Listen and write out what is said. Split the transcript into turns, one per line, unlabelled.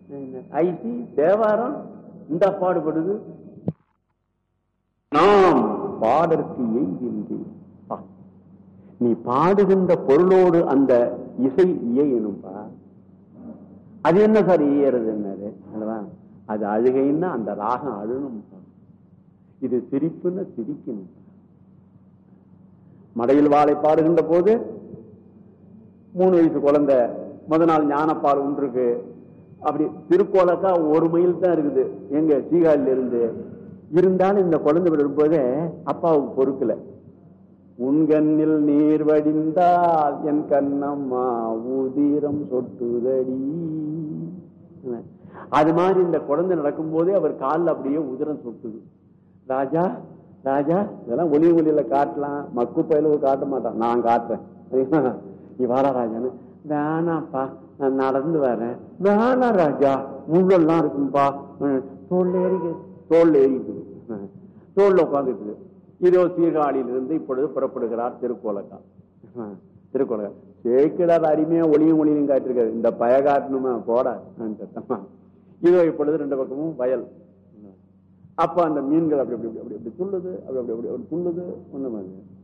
IC Thevaram இந்த பாடுபடுது நாம் பாடற்கு எய்தின்றி பா. நீ பாடுகின்ற பொருளோடு அந்த இசை இயையணும்பா அது என்ன சார் இயறது என்னது அல்லவா அது அழுகைன்னா அந்த ராகம் அழுணும்பா இது சிரிப்புன்னா சிரிக்கணும் மடையில் வாழை பாடுகின்ற போது மூணு வயசு குழந்தை முத நாள் ஞானப்பால் ஒன்றுக்கு அப்படி திருக்கோலக்கா ஒரு மைல் தான் இருக்குது எங்க சீகாழில இருந்து இருந்தாலும் இந்த குழந்தை விடும்போதே அப்பாவுக்கு பொறுக்கல உன்கண்ணில் நீர் வடிந்தால் என் கண்ணம்மா உதிரம் சொட்டுதடி அது மாதிரி இந்த குழந்தை நடக்கும் போதே அவர் காலில் அப்படியே உதிரம் சொட்டுது ராஜா ராஜா இதெல்லாம் ஒளி ஒளியில காட்டலாம் மக்கு பயில காட்ட மாட்டான் நான் காட்டுறேன் நீ வாடா ராஜான்னு வேணாப்பா நான் நடந்து வரேன் வேணா ராஜா முள்ளெல்லாம் இருக்கும்பா ம், தோல்ல ஏறிக்கு தோல்ல ஏறிக்குது ம், தோல்ல உட்காந்துக்குது இதோ சீர்காழியிலிருந்து இப்பொழுது புறப்படுகிறார் திருக்கோலக்கா ம், திருக்கோலக்கா சேக்கிடார் அருமையா ஒளியும் ஒளியும் காட்டிருக்காரு இந்த பய காட்டணுமா போட இதோ இப்பொழுது ரெண்டு பக்கமும் வயல் அப்ப அந்த மீன்கள் அப்படி அப்படி அப்படி அப்படி துள்ளுது அப்படி அப்படி அப்படி அப்படி துள்ளுது ஒண்ணு மாதிரி